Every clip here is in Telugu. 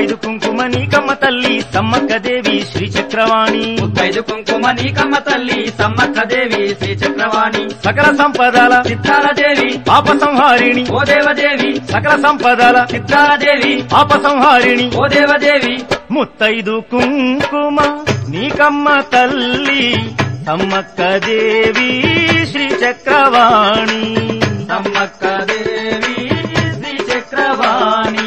ముత్తైదు కుంకుమ నీకమ్మ తల్లి సమ్మక్క దేవి శ్రీ చక్రవాణి ముత్తైదు కుంకుమ నీకమ్మ తల్లి సమ్మక్క దేవి శ్రీ చక్రవాణి సకల సంపదల చిత్రాల దేవి పాప సంహారిణి ఓ దేవదేవి సకల సంపదల చిత్రాల దేవి పాప సంహారిణి ఓ దేవదేవి ముత్తైదు కుంకుమ నీకమ్మ తల్లి సమ్మక్క దేవి శ్రీ చక్రవాణి సమ్మక్క దేవి శ్రీ చక్రవాణి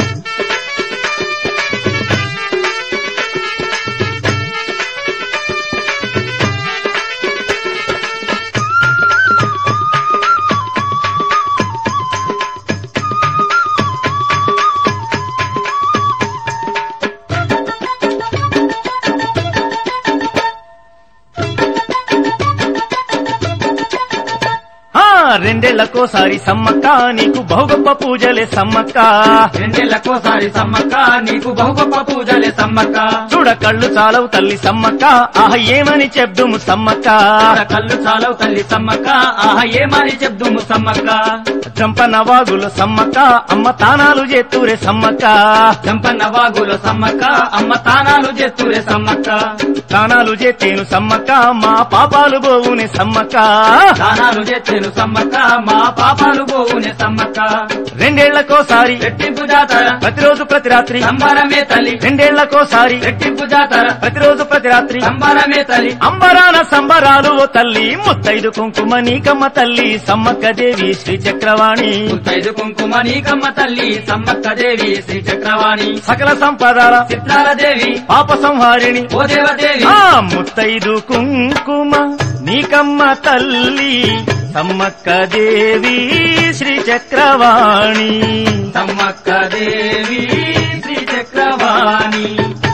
ఆ రెండేళ్లకోసారి సమ్మక్క నీకు బహు గొప్ప పూజలే సమ్మక్క రెండేళ్లకోసారి సమ్మక్క నీకు బహు గొప్ప పూజలే సమ్మక్క చూడ కళ్ళు చాలవు తల్లి సమ్మక్క ఆహ ఏమని చెప్దుము సమ్మక్క ఆడ కళ్ళు చాలవు తల్లి సమ్మక్క ఆహ ఏమని చెప్దుము సమ్మక్క చంపన వాగులు సమ్మక్క అమ్మ తానాలు చేతూరే సమ్మక్క చంపన్న వాగుల సమ్మక్క అమ్మ తానాలు చేస్తూరే సమ్మక్క తానాలు చేతేను సమ్మక్క మా పాపాలు పోవునే సమ్మక్క దానాలు చేస్తేను సమ్మక్క మా పాపాలు పోవునే సమ్మక్క రెండేళ్లకోసారి రెట్టింపు జాతర ప్రతిరోజు ప్రతి రాత్రి సంబరమే తల్లి రెండేళ్లకోసారి రెట్టింపు జాతర ప్రతిరోజు ప్రతి రాత్రి సంబరమే తల్లి అంబరాన సంబరాలు ఓ తల్లి ముత్తైదు కుంకుమ నీకమ్మ తల్లి సమ్మక్క దేవి శ్రీ చక్రవాణి ముత్తైదు కుంకుమ నీకమ్మ తల్లి సమ్మక్క దేవి శ్రీ చక్రవాణి సకల సంపదాల చిత్రాల దేవి పాప సంహారిణి ఓ దేవదేవి ఆ ముత్తైదు కుంకుమ నీకమ్మ తల్లి సమ్మక్క దేవి శ్రీ చక్రవాణి సమ్మక్క దేవి శ్రీ చక్రవాణి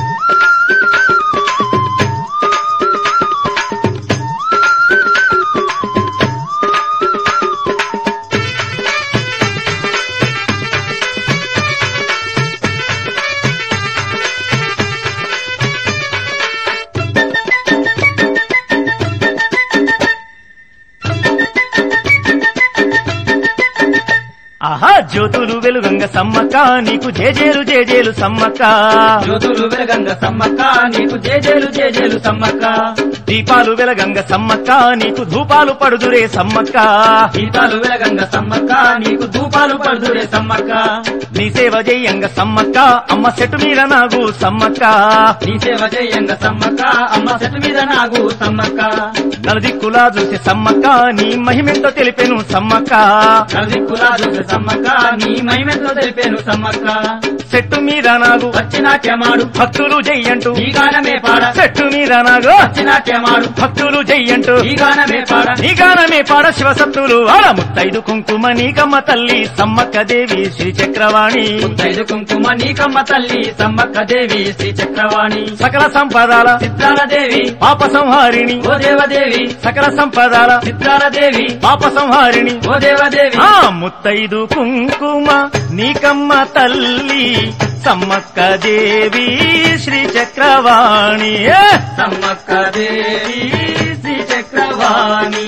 ఆహా జ్యోతులు వెలుగంగ సమ్మక్క నీకు జేజేలు జేజేలు సమ్మక్క జ్యోతులు వెలగంగ సమ్మక్క నీకు జేజేలు జేజేలు సమ్మక్క దీపాలు వెలగంగ సమ్మక్క నీకు ధూపాలు పడుదురే సమ్మక్క దీపాలు వెలగంగ సమ్మక్క నీకు ధూపాలు పడుదురే సమ్మక్క నీ సేవ జయంగ సమ్మక్క అమ్మ చెట్టు మీద నాగు సమ్మక్క నీ సేవ చేయంగ సమ్మక్క అమ్మ చెట్టు మీద నాగు సమ్మక్క నలుదిక్కులా చూసే సమ్మక్క నీ మహిమెంతో తెలిపెను సమ్మక్క నలుదిక్కులా చూసే సమ్మక్క నీ మహిమెంతో తెలిపేను సమ్మక్క చెట్టు మీద నాగు వచ్చినాట్యమాడు భక్తులు జయ్యంటూ ఈ గానమే పాడ చెట్టు మీద నాగు వచ్చినాట్యమాడు భక్తులు జయ్యంటూ ఈ గానమే పాడ నీ గానమే పాడ శివసత్తులు ఆడ ముత్తైదు కుంకుమ నీకమ్మ తల్లి సమ్మక్క దేవి శ్రీ చక్రవాణి ముత్తైదు కుంకుమ నీకమ్మ తల్లి సమ్మక్క దేవి శ్రీ చక్రవాణి సకల సంపదాల చిత్రాల దేవి పాప సంహారిణి ఓ దేవదేవి సకల సంపదాల చిత్రాల దేవి పాప సంహారిణి ఓ దేవదేవి ఆ ముత్తైదు కుంకుమ నీకమ్మ తల్లి సమ్మక్క దేవి శ్రీ చక్రవాణి ఏ! సమ్మక్క దేవి శ్రీ చక్రవాణి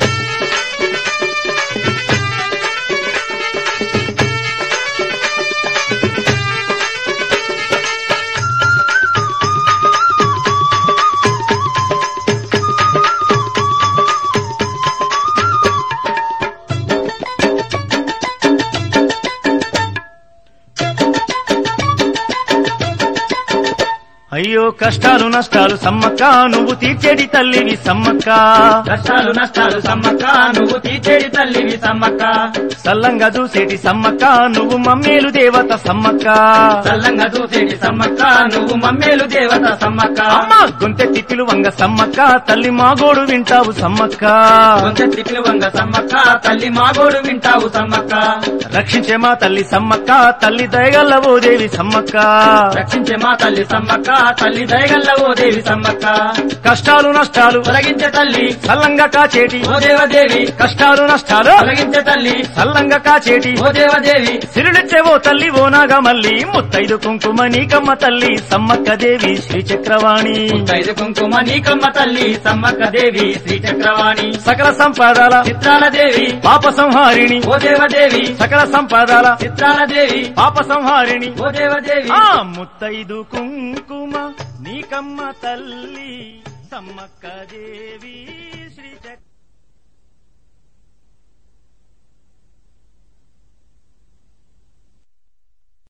అయ్యో కష్టాలు నష్టాలు సమ్మక్క నువ్వు తీర్చేటి తల్లివి సమ్మక్క కష్టాలు నష్టాలు సమ్మక్క నువ్వు తీర్చేడి తల్లివి సమ్మక్క సల్లంగా చూసేటి సమ్మక్క నువ్వు మమ్మేలు దేవత సమ్మక్క చల్లంగా చూసేటి సమ్మక్క నువ్వు మమ్మేలు దేవత సమ్మక్క అమ్మ గొంతెత్తి పిలువంగ సమ్మక్క తల్లి మాగోడు వింటావు సమ్మక్క కొంచెత్తి పిలువంగ సమ్మక్క తల్లి మాగోడు వింటావు సమ్మక్క రక్షించే మా తల్లి సమ్మక్క తల్లి దయగల్ల ఓ దేవి సమ్మక్క రక్షించే మా తల్లి సమ్మక్క తల్లి దయగల్ల ఓ దేవి సమ్మక్క కష్టాలు నష్టాలు తొలగించే తల్లి సల్లంగా కాచేటి ఓ దేవదేవి కష్టాలు నష్టాలు తొలగించే తల్లి సల్లంగా కాచేటి ఓ దేవదేవి సిరుడిచ్చే ఓ తల్లి ఓ నాగమల్లి ముత్తైదు కుంకుమ నీకమ్మ తల్లి సమ్మక్క దేవి శ్రీ చక్రవాణి ఐదు కుంకుమ నీకమ్మ తల్లి సమ్మక్క దేవి శ్రీ చక్రవాణి సకల సంపాదాల చిత్రాల దేవి పాప సంహారిణి ఓ దేవదేవి సకల సంపాదాల చిత్రాల దేవి పాప సంహారిణి ఓ దేవదేవి ఆ ముత్తైదు కుంకుమ నీకమ్మ తల్లి సమ్మక్క దేవి శ్రీ చక్ర